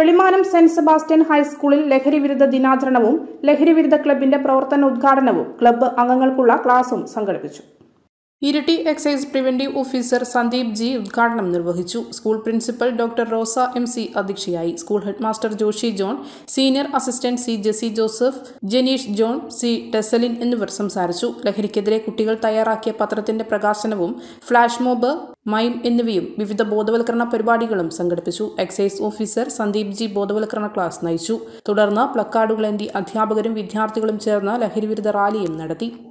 വെളിമാനം saint Sebastian ഹൈസ്കൂളിൽ ലഹരിവിരുദ്ധ ദിനാചരണവും ലഹരിവിരുദ്ധ ക്ലബിന്റെ പ്രവർത്തനോദ്ഘാടനവും ക്ലബ്ബ് അംഗങ്ങൾക്കുള്ള ക്ലാസും സംഘടിപ്പിച്ചു Iritty excise preventive officer Sandeep G ഉദ്ഘാടനം നിർവഹിച്ചു school principal doctor Rosa M C അധ്യക്ഷയായി school headmaster Joshy John senior assistant C Jessy Joseph Janeesh John C Teslin എന്നിവർ സംസാരിച്ചു ലഹരിക്കെതിരെ കുട്ടികൾ തയ്യാറാക്കിയ പത്രത്തിന്റെ പ്രകാശനവും ഫ്ലാഷ് മോബ് മൈം എന്നിവയും വിവിധ ബോധവൽക്കരണ പരിപാടികളും സംഘടിപ്പിച്ചു എക്സൈസ് ഓഫീസർ സന്ദീപ് ജി ബോധവൽക്കരണ ക്ലാസ് നയിച്ചു തുടർന്ന് പ്ലക്കാർഡുകളേന്തി അധ്യാപകരും വിദ്യാർത്ഥികളും ചേർന്ന് ലഹരിവിരുദ്ധ റാലിയും നടത്തി